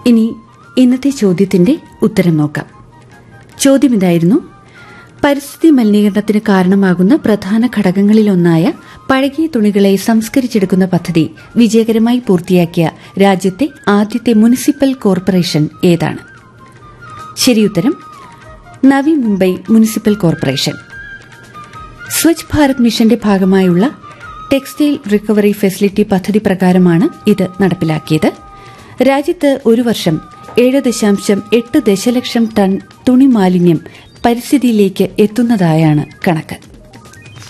ഇനി ഇന്നത്തെ ചോദ്യത്തിന്റെ ഉത്തരം നോക്കാം ചോദ്യം ഇതായിരുന്നു പരിസ്ഥിതി മലിനീകരണത്തിന് കാരണമാകുന്ന പ്രധാന ഘടകങ്ങളിലൊന്നായ പഴകിയ തുണികളെ സംസ്കരിച്ചെടുക്കുന്ന പദ്ധതി വിജയകരമായി പൂർത്തിയാക്കിയ രാജ്യത്തെ ആദ്യത്തെ മുനിസിപ്പൽ കോർപ്പറേഷൻ ഏതാണ് ശരിയുത്തരം നവി മുംബൈ മുനിസിപ്പൽ കോർപ്പറേഷൻ സ്വച്ഛ് ഭാരത് മിഷന്റെ ഭാഗമായുള്ള ടെക്സ്റ്റൈൽ റിക്കവറി ഫെസിലിറ്റി പദ്ധതി പ്രകാരമാണ് ഇത് നടപ്പിലാക്കിയത് രാജ്യത്ത് ഒരു വർഷം ഏഴ് ദശാംശം എട്ട് ദശലക്ഷം ടൺ തുണി മാലിന്യം പരിസ്ഥിതിയിലേക്ക് എത്തുന്നതായാണ് കണക്ക്